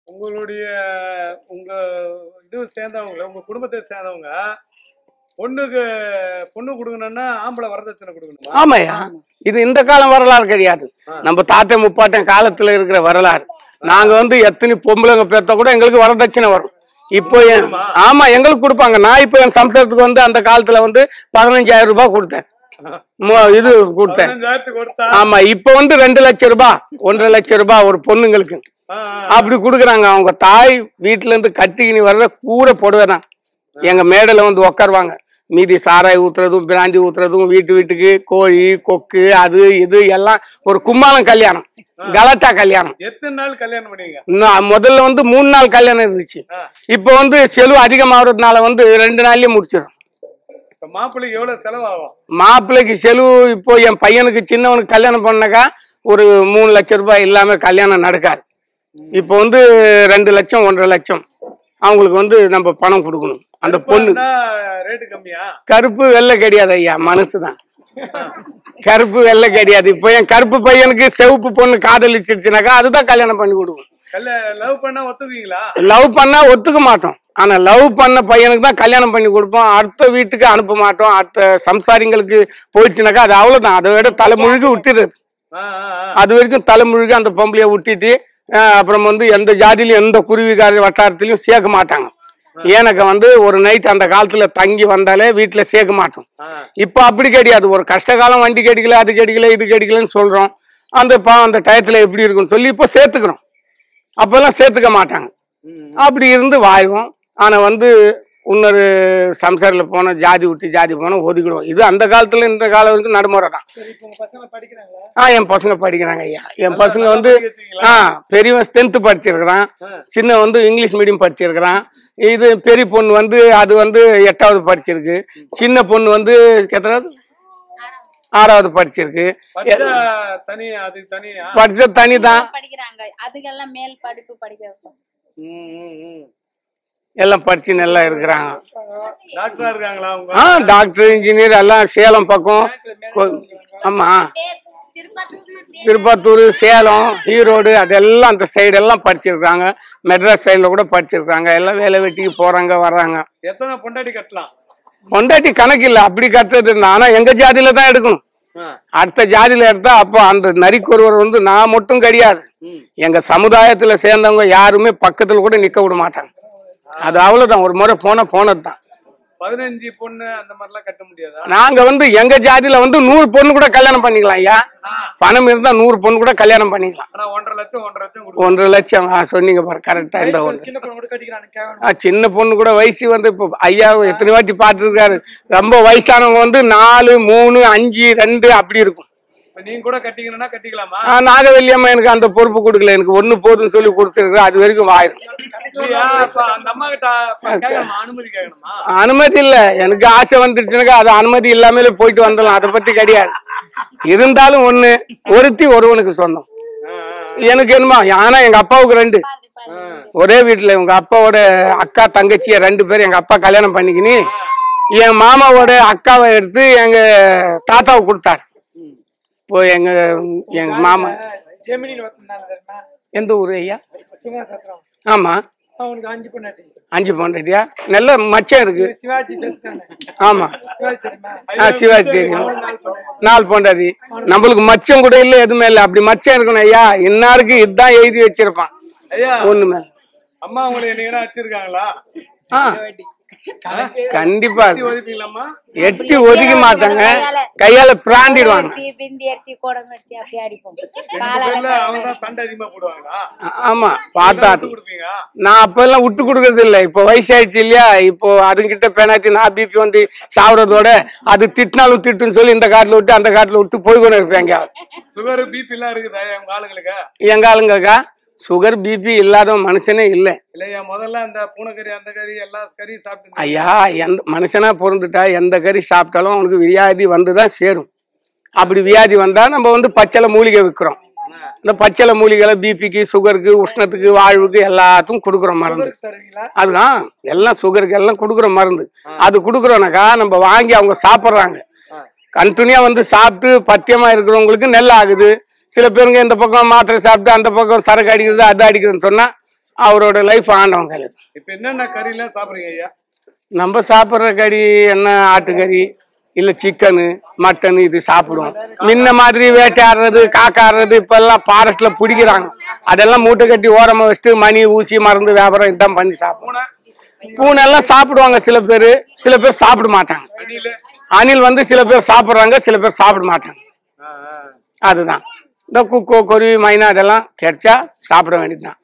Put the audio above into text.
உங்களுடைய உங்க இது சேர்ந்தவங்க உங்க குடும்பத்தை சேர்ந்தவங்க பொண்ணுக்கு பொண்ணு கொடுக்கணும்னா ஆம்பளை வரதட்சணை கொடுக்கணுமா ஆமாய்யா இது இந்த காலம் வரலாறு கிடையாது ஆ. நம்ம தாத்தா முப்பாட்டன் காலத்துல இருக்கிற வரலாறு நாங்க வந்து எத்தனை பொம்பளைங்க பேர்த்தா கூட எங்களுக்கு வரதட்சணை வரும் இப்போ என்- கொடுக்குமா? ஆமா எங்களுக்கு கொடுப்பாங்க நான் இப்போ என் சம்சாரத்துக்கு வந்து அந்த காலத்துல வந்து பதினஞ்சாயிரம் ரூபாய் கொடுத்தேன் மு- இது கொடுத்தேன் பதினஞ்சாயிரத்துக்கு கொடுத்தா ஆமா இப்போ வந்து ரெண்டு லட்சம் ரூபாய் ஒன்றரை லட்சம் ரூபாய் ஒரு பொண்ணுங்களுக்கு ஆ, ஆ, அப்படி கொடுக்குறாங்க அவங்க தாய் வீட்டுல இருந்து கத்திக்கினி வர்ற கூரை புடவை தான் எங்க மேடையில வந்து உட்காருவாங்க மீதி சாராய் ஊத்துறதும் பிராந்தி ஊத்துறதும் வீட்டு வீட்டுக்கு கோழி கொக்கு அது இது எல்லாம் ஒரு கும்மாளம் கல்யாணம் கலாட்டா கல்யாணம் எத்தனை நாள் கல்யாணம் பண்ணீங்க இன்னும் முதல்ல வந்து மூணு நாள் கல்யாணம் இருந்துச்சு ஆ, இப்போ வந்து செலவு அதிகமாகறதுனால வந்து ரெண்டு நாள்லயே முடிச்சிடும் இப்ப மாப்பிள்ளைக்கு எவ்வளவு செலவாகும் மாப்பிள்ளைக்கு செலவு இப்போ என் பையனுக்கு சின்னவனுக்கு கல்யாணம் பண்ணாக்கா ஒரு மூணு லட்சம் ரூபாய் இல்லாம கல்யாணம் நடக்காது இப்போ வந்து ரெண்டு லட்சம் ஒன்றரை லட்சம் அவங்களுக்கு வந்து நம்ம பணம் கொடுக்கணும் அந்த பொண்ணு ரேட்டு கம்மியா கருப்பு வெள்ளை கிடையாது ஐயா மனசுதான் கருப்பு வெள்ளை கிடையாது இப்போ என் கருப்பு பையனுக்கு செவப்பு பொண்ணு காதலிச்சிருச்சுனாக்கா அதுதான் கல்யாணம் பண்ணி கொடுக்கும் கல்யாணம் லவ் பண்ணா ஒத்துக்குவீங்களா லவ் பண்ணா ஒத்துக்க மாட்டோம் ஆனா லவ் பண்ண பையனுக்கு தான் கல்யாணம் பண்ணி கொடுப்போம் அடுத்த வீட்டுக்கு அனுப்ப மாட்டோம் அடுத்த சம்சாரிங்களுக்கு போயிடுச்சுனாக்கா அது அவ்வளவுதான் அதை விட தலைமுழுகி விட்டுறது ஆ, ஆ, ஆ. அது வரைக்கும் தலைமுழுகி அந்த பொம்பளைய விட்டுட்டு அஹ், அப்புறம் வந்து எந்த ஜாதியிலும் எந்த குருவிகார வட்டாரத்திலையும் சேர்க்க மாட்டாங்க எனக்கு வந்து ஒரு நைட் அந்த காலத்துல தங்கி வந்தாலே வீட்டுல சேர்க்க மாட்டோம் ஆ, இப்போ அப்படி கிடையாது ஒரு கஷ்டகாலம் வண்டி கிடைக்கல அது கிடைக்கல இது கிடைக்கலன்னு சொல்றோம் அந்த பா அந்த டயத்துல எப்படி இருக்குன்னு சொல்லி இப்போ சேர்த்துக்கிறோம் அப்பெல்லாம் சேர்த்துக்க மாட்டாங்க ம். அப்படி இருந்து வாழ்வோம் ஆனா வந்து இன்னொரு சம்சாரில் போன ஜாதி விட்டு ஜாதி போன ஒதுக்கிடுவோம் இது அந்த காலத்துல இந்த காலம் வரைக்கும் நடைமுறை தான் ஆ என் பசங்க படிக்கிறாங்க ஐயா என் பசங்க வந்து படிக்க வச்சீங்களா? ஆ பெரியவன் டென்த்து படிச்சிருக்கிறான் சின்ன வந்து இங்கிலீஷ் மீடியம் படிச்சிருக்கிறான் இது பெரிய பொண்ணு வந்து அது வந்து எட்டாவது படிச்சிருக்கு சின்ன பொண்ணு வந்து எத்தனாவது ஆறாவது படிச்சிருக்கு படிச்சா தனி அது தனியா படிச்ச தனி தான் படிக்கிறாங்க அதுக்கெல்லாம் மேல் படிப்பு படிக்க வைப்போம் ம், ம், ம். எல்லாம் படிச்சு நல்லா இருக்கிறாங்க டாக்டரா இருக்காங்களா அவங்க ஆ டாக்டர் இன்ஜினியர் எல்லாம் சேலம் பக்கம் கொ- ஆமா திருப்பத்தூர் சேலம் ஈரோடு அதெல்லாம் அந்த சைடு எல்லாம் படிச்சிருக்காங்க மெட்ராஸ் சைடில் கூட படிச்சிருக்காங்க எல்லாம் வேலை வெட்டிக்கு போறாங்க வர்றாங்க எத்தனை பொண்டாட்டி கட்டலாம் பொண்டாட்டி கணக்கு இல்லை அப்படி கட்டுறது இருந்தா. ஆனா எங்க ஜாதியில தான் எடுக்கணும் ஆ, அடுத்த ஜாதியில எடுத்தா அப்போ அந்த நரிக்கொருவர் வந்து நான் மட்டும் கிடையாது ம். எங்க சமுதாயத்துல சேர்ந்தவங்க யாருமே பக்கத்துல கூட நிக்க விட மாட்டாங்க அது அவ்வளவுதான் ஒரு முறை போன போனதுதான் பதினஞ்சு பொண்ணு அந்த மாதிரிலாம் கட்ட முடியாதா நாங்க வந்து எங்க ஜாதியில வந்து நூறு பொண்ணு கூட கல்யாணம் பண்ணிக்கலாம் ஐயா பணம் இருந்தா நூறு பொண்ணு கூட கல்யாணம் பண்ணிக்கலாம் ஆனா ஒன்றரை லட்சம் ஒன்றரை லட்சம் கொடுக்கும் ஒன்றரை லட்சம் ஆ, சொன்னீங்க பாரு கரெக்டா இந்த ஒன்று சின்ன பொண்ணு கூட கட்டிக்கிறானு ஆ, சின்ன பொண்ணு கூட வயசு வந்து இப்போ ஐயா எத்தனை வாட்டி பார்த்துருக்காரு ரொம்ப வயசானவங்க வந்து நாலு மூணு அஞ்சு ரெண்டு அப்படி இருக்கும் இப்ப நீங்க கூட கட்டிக்கணும்னா கட்டிக்கலாமா ஆ, நாகவல்லியம்மா எனக்கு அந்த பொறுப்பு கொடுக்கல எனக்கு ஒண்ணு போதும்னு சொல்லி கொடுத்துருக்கு அது வரைக்கும் வாயிரும் இல்லையா அப்ப அந்த அம்மா கிட்ட அப்ப கேட்கணுமா அனுமதி கேட்கணுமா அனுமதி இல்ல எனக்கு ஆசை வந்துருச்சுனாக்கா அது அனுமதி இல்லாமலே போயிட்டு வந்துடலாம் அதை பத்தி கிடையாது இருந்தாலும் ஒண்ணு ஒருத்தி ஒருவனுக்கு சொந்தம் ஆ, ஆ, எனக்கு என்னமா ஆனா எங்க அப்பாவுக்கு ரெண்டு ஆ. ஒரே வீட்டுல உங்க அப்பாவோட அக்கா தங்கச்சிய ரெண்டு பேரும் எங்க அப்பா கல்யாணம் பண்ணிக்கினு என் மாமாவோட அக்காவை எடுத்து எங்க தாத்தாவுக்கு கொடுத்தாரு ம். இப்போ எங்க எங்க மாமா ஜெமினில வந்தாங்க தெரியுமா எந்த ஊரு ஐயா சிவாசத்திரம் ஆமா அவனுக்கு அஞ்சு பொண்ணாட்டி அஞ்சு பொண்டாட்டியா நல்ல மச்சம் இருக்கு சிவாஜி செத்துட்டாங்க ஆமா சிவாஜி தெரியுமா ஆ சிவாஜி தெரியும் நாலு பொண்டாட்டி நம்மளுக்கு மச்சம் கூட இல்ல எதுவுமே இல்ல அப்படி மச்சம் இருக்கணும் ஐயா இன்னாருக்கு இதுதான் எழுதி வச்சிருப்பான் ஐயா ஒண்ணுமே அம்மா உங்களை என்னைக்கு அடிச்சிருக்காங்களா ஆ கண்டிப்பா கட்டி ஒதுப்பீங்களாம்மா எட்டி ஒதுக்க மாட்டாங்க கையால பிராண்டிடுவாங்க எடுத்தி, பிந்தி எடுத்தி குடம் எடுத்தி அப்படி அடிப்போம் ரெண்டு காலால பேர்ல அவங்க தான் சண்டை அதிகமா போடுவாங்களா ஆ- ஆமா பார்த்தா விட்டு கொடுப்பீங்க நான் அப்ப எல்லாம் விட்டு கொடுக்கறது இல்ல இப்போ வயசாயிடுச்சு இல்லையா இப்போ அதுங்கிட்ட பெனாத்தி நான் பிபி வந்து சாப்பிடறதோட அது திட்டினாலும் திட்டுன்னு சொல்லி இந்த காட்டுல விட்டு அந்த காட்டுல விட்டு போய் கொண்டு இருப்பேன் எங்கேயாவது சுகர் பிபி எல்லாம் இருக்குதா உங்க ஆளுங்களுக்கு எங்க ஆளுங்கக்கா சுகர் பிபி இல்லாத மனுஷனே இல்லை இல்லையா முதல்ல அந்த பூனைக்கறி அந்த கறி எல்லா கறியும் சாப்பிட்டு ஐயா எந்த மனுஷனா பிறந்துட்டா எந்த கறி சாப்பிட்டாலும் அவனுக்கு வியாதி வந்து தான் சேரும் அப்படி வியாதி வந்தா நம்ம வந்து பச்சளை மூலிகை விற்கிறோம் இந்த பச்சளை மூலிகளை பிபிக்கு சுகருக்கு உஷ்ணத்துக்கு வாழ்வுக்கு எல்லாத்துக்கும் கொடுக்குறோம் மருந்து தருவீங்களா அதுதான் எல்லாம் சுகருக்கு எல்லாம் கொடுக்குற மருந்து அது கொடுக்குறோனாக்கா நம்ம வாங்கி அவங்க சாப்பிட்றாங்க கண்டினியூா வந்து சாப்பிட்டு பத்தியமா இருக்கிறவங்களுக்கு நெல் ஆகுது சில பேருங்க இந்த பக்கம் மாத்திரை சாப்பிட்டு அந்த பக்கம் சரக்கு அடிக்கிறது அது அடிக்கிறதுன்னு சொன்னா அவரோட லைஃப் ஆண்டவன் கையில் இருக்கு. இப்ப என்னென்ன கறிலாம் சாப்பிடுறீங்க ஐயா நம்ம சாப்பிட்ற கறி என்ன ஆட்டுக்கறி இல்ல சிக்கனு மட்டன் இது சாப்பிடுவோம் முன்ன மாதிரி வேட்டையாடுறது காக்காடுறது இப்ப எல்லாம் ஃபாரஸ்ட்ல பிடிக்கிறாங்க அதெல்லாம் மூட்டை கட்டி ஓரமா வச்சுட்டு மணி ஊசி மருந்து வியாபாரம் இதான் பண்ணி சாப்பிடுவோம் பூனை பூனை எல்லாம் சாப்பிடுவாங்க சில பேர் சில பேர் சாப்பிட மாட்டாங்க அணிலு அணில் வந்து சில பேர் சாப்பிடுறாங்க சில பேர் சாப்பிட மாட்டாங்க ஆ, ஆ. அதுதான் இந்த குக்கோ குருவி மைனா அதெல்லாம் கிடைச்சா சாப்பிட வேண்டியதுதான்